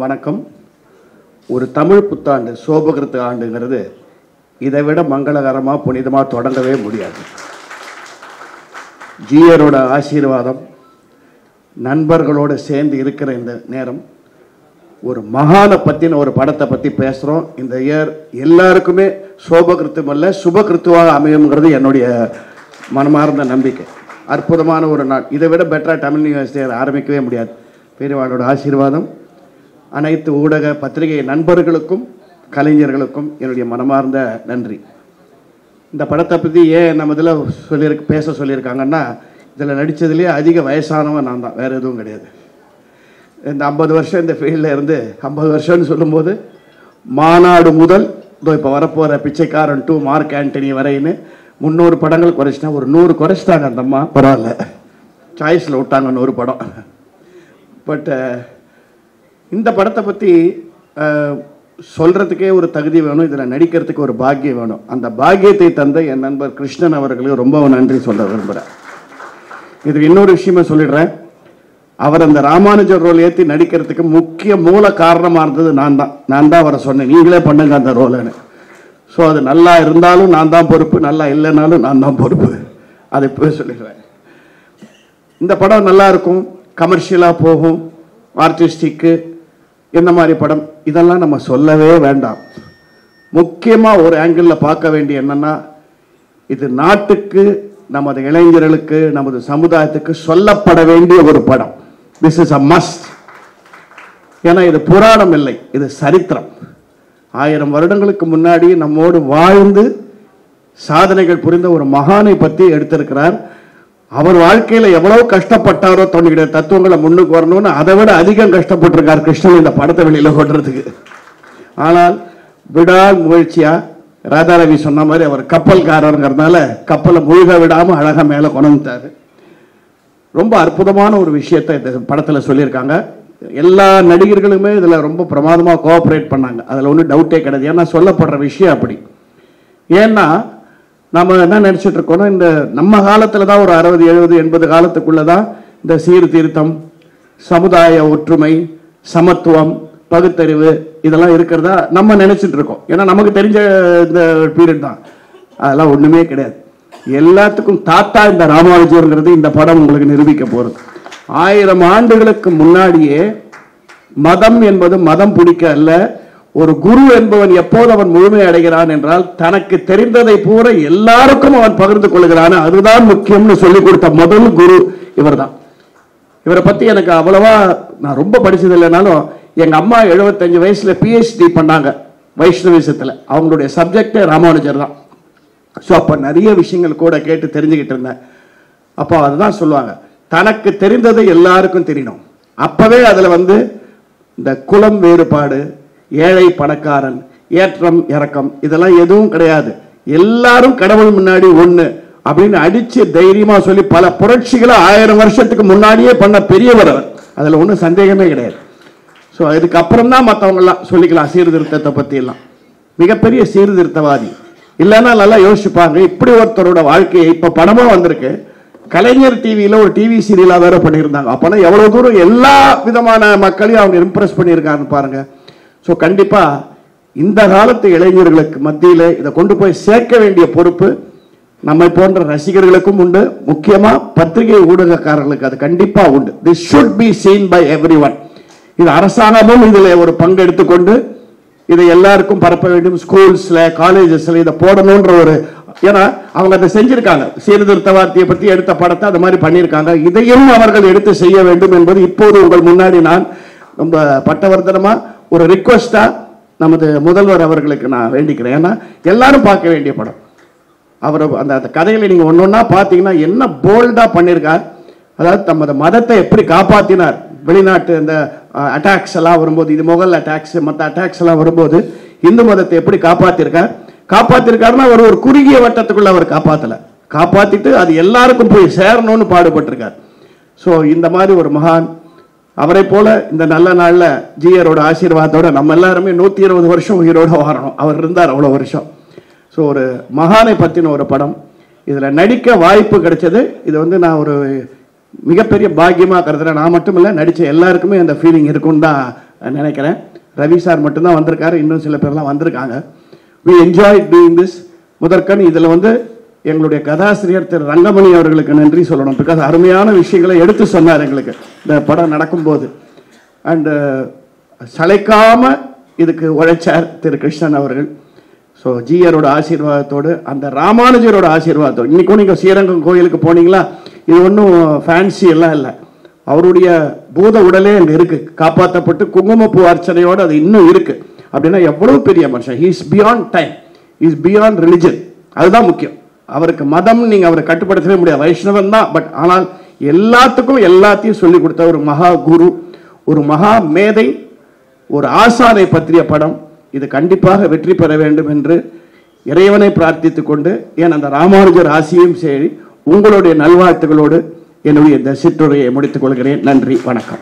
வணக்கம் ஒரு தமிழ் புத்தாண்டு சோபகிருத்து ஆண்டுங்கிறது இதை விட மங்களகரமாக புனிதமாக தொடங்கவே முடியாது ஜீயரோட ஆசீர்வாதம் நண்பர்களோடு சேர்ந்து இருக்கிற இந்த நேரம் ஒரு மகானை பற்றின ஒரு படத்தை பற்றி பேசுகிறோம் இந்த இயர் எல்லாருக்குமே சோபகிருத்தம் அல்ல சுபகிருத்துவாக அமையுங்கிறது என்னுடைய மனமார்ந்த நம்பிக்கை அற்புதமான ஒரு நாள் இதை விட பெட்டராக தமிழ் யூனிவர்சிட்டி ஆரம்பிக்கவே முடியாது பெரியவாளோட ஆசீர்வாதம் அனைத்து ஊடக பத்திரிகை நண்பர்களுக்கும் கலைஞர்களுக்கும் என்னுடைய மனமார்ந்த நன்றி இந்த படத்தை பற்றி ஏன் நம்ம இதில் சொல்லியிருக்கு பேச சொல்லியிருக்காங்கன்னா இதில் நடித்ததுலேயே அதிக வயசானவன் நான் தான் வேறு எதுவும் கிடையாது இந்த ஐம்பது வருஷம் இந்த ஃபீல்டில் இருந்து ஐம்பது வருஷம்னு சொல்லும்போது மாநாடு முதல் இதோ இப்போ வரப்போகிற பிச்சைக்காரன் டூ மார்க் ஆண்டனி வரைன்னு முந்நூறு படங்கள் குறைச்சிட்டா ஒரு நூறு குறைச்சிட்டாங்க அந்த அம்மா பரவாயில்ல சாய்ஸில் விட்டாங்க நூறு படம் பட் இந்த படத்தை பற்றி சொல்கிறதுக்கே ஒரு தகுதி வேணும் இதில் நடிக்கிறதுக்கு ஒரு பாக்கியம் வேணும் அந்த பாக்கியத்தை தந்த என் நண்பர் கிருஷ்ணன் அவர்களுக்கு ரொம்ப நன்றி சொல்ல விரும்புகிறேன் இதுக்கு இன்னொரு விஷயமா சொல்லிடுறேன் அவர் அந்த ராமானுஜர் ரோல் ஏற்றி நடிக்கிறதுக்கு முக்கிய மூல காரணமாக இருந்தது நான் தான் நான் தான் அவரை சொன்னேன் நீங்களே பண்ணுங்க அந்த ரோலுன்னு ஸோ அது நல்லா இருந்தாலும் நான் தான் பொறுப்பு நல்லா இல்லைனாலும் நான் தான் பொறுப்பு அதை இப்போவே சொல்லிடுறேன் இந்த படம் நல்லா இருக்கும் கமர்ஷியலாக போகும் ஆர்டிஸ்டிக்கு இந்த மாதிரி படம் இதெல்லாம் நம்ம சொல்லவே வேண்டாம் முக்கியமாக ஒரு ஆங்கிளில் பார்க்க வேண்டிய என்னன்னா இது நாட்டுக்கு நமது இளைஞர்களுக்கு நமது சமுதாயத்துக்கு சொல்லப்பட வேண்டிய ஒரு படம் திஸ் இஸ் அ மஸ்ட் ஏன்னா இது புராணம் இல்லை இது சரித்திரம் ஆயிரம் வருடங்களுக்கு முன்னாடி நம்மோடு வாழ்ந்து சாதனைகள் புரிந்த ஒரு மகானை பற்றி எடுத்திருக்கிறார் அவர் வாழ்க்கையில எவ்வளவு கஷ்டப்பட்டாரோ தன்னுடைய தத்துவங்களை முன்னுக்கு வரணும்னு அதை விட அதிகம் கஷ்டப்பட்டிருக்கார் கிருஷ்ணன் இந்த படத்தை வெளியில கொண்டுறதுக்கு ஆனால் விடா முயற்சியா ராதாரவி சொன்ன மாதிரி அவர் கப்பல்காரருங்கிறதுனால கப்பலை முழுக விடாம அழகா மேல கொண்டுட்டாரு ரொம்ப அற்புதமான ஒரு விஷயத்தை இந்த படத்துல சொல்லியிருக்காங்க எல்லா நடிகர்களுமே இதுல ரொம்ப பிரமாதமா கோஆப்ரேட் பண்ணாங்க அதுல ஒன்றும் டவுட்டே கிடையாது ஏன்னா சொல்லப்படுற விஷயம் அப்படி ஏன்னா நம்ம என்ன நினைச்சிட்டு இருக்கோம்னா இந்த நம்ம காலத்துல தான் ஒரு அறுபது எழுபது எண்பது காலத்துக்குள்ள தான் இந்த சீர்திருத்தம் சமுதாய ஒற்றுமை சமத்துவம் பகுத்தறிவு இதெல்லாம் இருக்கிறதா நம்ம நினைச்சிட்டு இருக்கோம் ஏன்னா நமக்கு தெரிஞ்ச இந்த பீரியட் தான் அதெல்லாம் ஒண்ணுமே கிடையாது எல்லாத்துக்கும் தாத்தா இந்த ராமானுஜருங்கிறது இந்த படம் உங்களுக்கு நிரூபிக்க போறது ஆயிரம் ஆண்டுகளுக்கு முன்னாடியே மதம் என்பது மதம் பிடிக்க அல்ல ஒரு குரு என்பவன் எப்போது அவன் முழுமை அடைகிறான் என்றால் தனக்கு தெரிந்ததை பூரா எல்லாருக்கும் அவன் பகிர்ந்து கொள்கிறான் அதுதான் முக்கியம்னு சொல்லி கொடுத்த முதல் குரு இவர்தான் இவரை பத்தி எனக்கு அவ்வளவா நான் ரொம்ப படிச்சது இல்லைனாலும் எங்க அம்மா 75 வயசுல பிஹெச்டி பண்ணாங்க வைஷ்ணவிசத்துல அவங்களுடைய சப்ஜெக்டே ராமானுஜர் தான் ஸோ அப்போ நிறைய விஷயங்கள் கூட கேட்டு தெரிஞ்சுக்கிட்டு இருந்தேன் அப்போ அதுதான் சொல்லுவாங்க தனக்கு தெரிந்ததை எல்லாருக்கும் தெரியணும் அப்பவே அதுல வந்து இந்த குலம் வேறுபாடு ஏழை பணக்காரன் ஏற்றம் இறக்கம் இதெல்லாம் எதுவும் கிடையாது எல்லாரும் கடவுள் முன்னாடி ஒண்ணு அப்படின்னு அடிச்சு தைரியமா சொல்லி பல புரட்சிகளை ஆயிரம் வருஷத்துக்கு முன்னாடியே பண்ண பெரியவர் அவர் அதுல ஒன்றும் சந்தேகமே கிடையாது ஸோ இதுக்கப்புறம் தான் மற்றவங்கெல்லாம் சொல்லிக்கலாம் சீர்திருத்தத்தை பத்தி எல்லாம் மிகப்பெரிய சீர்திருத்தவாதி இல்லைன்னா நல்லா யோசிச்சுப்பாங்க இப்படி ஒருத்தரோட வாழ்க்கையை இப்ப படமா வந்திருக்கு கலைஞர் டிவியில ஒரு டிவி சீரியலா வேற பண்ணியிருந்தாங்க அப்போனா எவ்வளவு தூரம் எல்லா விதமான மக்களையும் அவங்க இம்ப்ரெஸ் பண்ணியிருக்காங்கன்னு பாருங்க ஸோ கண்டிப்பா இந்த காலத்து இளைஞர்களுக்கு மத்தியில இதை கொண்டு போய் சேர்க்க வேண்டிய பொறுப்பு நம்மை போன்ற ரசிகர்களுக்கும் உண்டு முக்கியமா பத்திரிகை ஊடகக்காரர்களுக்கு அது கண்டிப்பா உண்டு this should be seen by everyone இது அரசாங்கமும் இதுல ஒரு பங்கு எடுத்துக்கொண்டு இதை எல்லாருக்கும் பரப்ப வேண்டும் ஸ்கூல்ஸ்ல காலேஜஸ்ல இதை போடணும்ன்ற ஒரு ஏன்னா அவங்க அதை செஞ்சிருக்காங்க சீர்திருத்த வார்த்தையை பற்றி எடுத்த படத்தை அது மாதிரி பண்ணியிருக்காங்க இதையும் அவர்கள் எடுத்து செய்ய வேண்டும் என்பது இப்போது உங்கள் முன்னாடி நான் ரொம்ப பட்டவர்த்தனமா ஒரு ரிக்வஸ்டா நமது முதல்வர் அவர்களுக்கு நான் வேண்டிக்கிறேன் ஏன்னா எல்லாரும் பார்க்க வேண்டிய படம் அவர் அந்த அந்த கதைகளை நீங்க ஒன்னொன்னா பார்த்தீங்கன்னா என்ன போல்டா பண்ணியிருக்கார் அதாவது தமது மதத்தை எப்படி காப்பாத்தினார் வெளிநாட்டு அந்த அட்டாக்ஸ் எல்லாம் வரும்போது இது முகல் அட்டாக்ஸ் மற்ற அட்டாக்ஸ் எல்லாம் வரும்போது இந்து மதத்தை எப்படி காப்பாத்திருக்கார் காப்பாத்திருக்காருன்னா அவர் ஒரு குறுகிய வட்டத்துக்குள்ள அவர் காப்பாத்தல காப்பாத்திட்டு அது எல்லாருக்கும் போய் சேரணும்னு பாடுபட்டிருக்கார் ஸோ இந்த மாதிரி ஒரு மகான் அவரை போல இந்த நல்ல நாள்ல ஜியரோட ஆசீர்வாதத்தோட நம்ம எல்லாருமே நூத்தி இருபது வருஷம் உயிரோட வாழணும் அவர் இருந்தார் அவ்வளவு வருஷம் ஸோ ஒரு மகானை பற்றின ஒரு படம் இதில் நடிக்க வாய்ப்பு கிடைச்சது இது வந்து நான் ஒரு மிகப்பெரிய பாக்கியமாக கருதுறேன் நான் மட்டும் இல்லை நடித்த எல்லாருக்குமே அந்த ஃபீலிங் இருக்கும்னு தான் நினைக்கிறேன் ரவி சார் மட்டும்தான் வந்திருக்காரு இன்னும் சில பேர்லாம் வந்திருக்காங்க வி என்ஜாய் டூயிங் திஸ் முதற்கண் இதில் வந்து எங்களுடைய கதாசிரியர் திரு ரங்கமணி அவர்களுக்கு நன்றி சொல்லணும் பிகாஸ் அருமையான விஷயங்களை எடுத்து சொன்னார் எங்களுக்கு இந்த படம் நடக்கும்போது அண்டு சளைக்காம இதுக்கு உழைச்சார் திரு கிருஷ்ணன் அவர்கள் ஸோ ஜீயரோட ஆசீர்வாதத்தோடு அந்த ராமானுஜரோட ஆசீர்வாதத்தோடு இன்னைக்கும் நீங்கள் ஸ்ரீரங்கம் கோயிலுக்கு போனீங்களா இது ஒன்றும் ஃபேன்சி எல்லாம் இல்லை அவருடைய பூத உடலே அங்கே இருக்கு காப்பாற்றப்பட்டு குங்குமப்பூ அர்ச்சனையோடு அது இன்னும் இருக்கு அப்படின்னா எவ்வளவு பெரிய மனுஷன் he's beyond time is beyond religion அதுதான் முக்கியம் அவருக்கு மதம் நீங்க அவரை கட்டுப்படுத்தவே முடியாது வைஷ்ணவன் தான் பட் ஆனால் எல்லாத்துக்கும் எல்லாத்தையும் சொல்லி கொடுத்த ஒரு மகா குரு ஒரு மகா மேதை ஒரு ஆசானை பற்றிய படம் இது கண்டிப்பாக வெற்றி பெற வேண்டும் என்று இறைவனை பிரார்த்தித்துக் கொண்டு ஏன் அந்த ராமானுஜர் ஆசியும் சரி உங்களுடைய நல்வாழ்த்துகளோடு என்னுடைய இந்த சிற்றுரையை முடித்துக் கொள்கிறேன் நன்றி வணக்கம்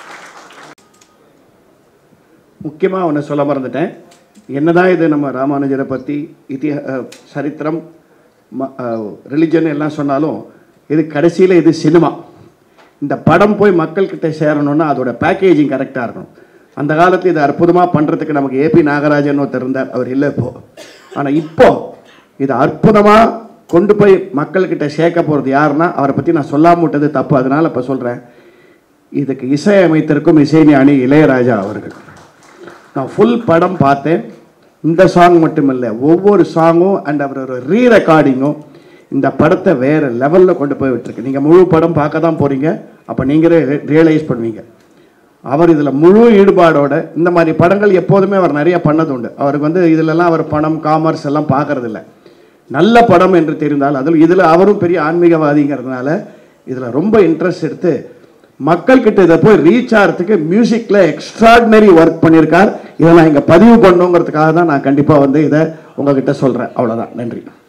முக்கியமாக ஒன்று சொல்ல மறந்துட்டேன் என்னதான் இது நம்ம ராமானுஜரை பற்றி இதிஹ அஹ், சரித்திரம் ரிலிஜன் எல்லாம் சொன்னாலும் இது கடைசியில் இது சினிமா இந்த படம் போய் மக்கள்கிட்ட சேரணும்னா அதோட பேக்கேஜிங் கரெக்டாக இருக்கணும் அந்த காலத்தில் இது அற்புதமாக பண்ணுறதுக்கு நமக்கு ஏபி நாகராஜன் ஒருத்தர் இருந்தார் அவர் இல்லை இப்போ ஆனால் இப்போ இது அற்புதமாக கொண்டு போய் மக்கள்கிட்ட சேர்க்க போகிறது யாருன்னா அவரை பற்றி நான் சொல்லாம விட்டது தப்பு அதனால் இப்போ சொல்கிறேன் இதுக்கு இசை அமைத்திருக்கும் இசைஞானி இளையராஜா அவர்கள் நான் ஃபுல் படம் பார்த்தேன் இந்த சாங் மட்டும் இல்லை ஒவ்வொரு சாங்கும் அண்ட் அவரோட ரீ ரெக்கார்டிங்கும் இந்த படத்தை வேற லெவலில் கொண்டு போய் விட்டுருக்கு நீங்கள் முழு படம் பார்க்க தான் போகிறீங்க அப்போ நீங்களே ரியலைஸ் பண்ணுவீங்க அவர் இதில் முழு ஈடுபாடோட இந்த மாதிரி படங்கள் எப்போதுமே அவர் நிறைய பண்ணது உண்டு அவருக்கு வந்து இதிலெல்லாம் அவர் பணம் காமர்ஸ் எல்லாம் பார்க்கறதில்ல நல்ல படம் என்று தெரிந்தால் அதில் இதில் அவரும் பெரிய ஆன்மீகவாதிங்கிறதுனால இதில் ரொம்ப இன்ட்ரெஸ்ட் எடுத்து மக்கள்கிட்ட இதை போய் ரீச் ஆகிறதுக்கு மியூசிக்கில் எக்ஸ்ட்ராடினரி ஒர்க் பண்ணியிருக்கார் இதை நான் இங்கே பதிவு பண்ணுங்கிறதுக்காக தான் நான் கண்டிப்பாக வந்து இதை உங்ககிட்ட சொல்கிறேன் அவ்வளோதான் நன்றி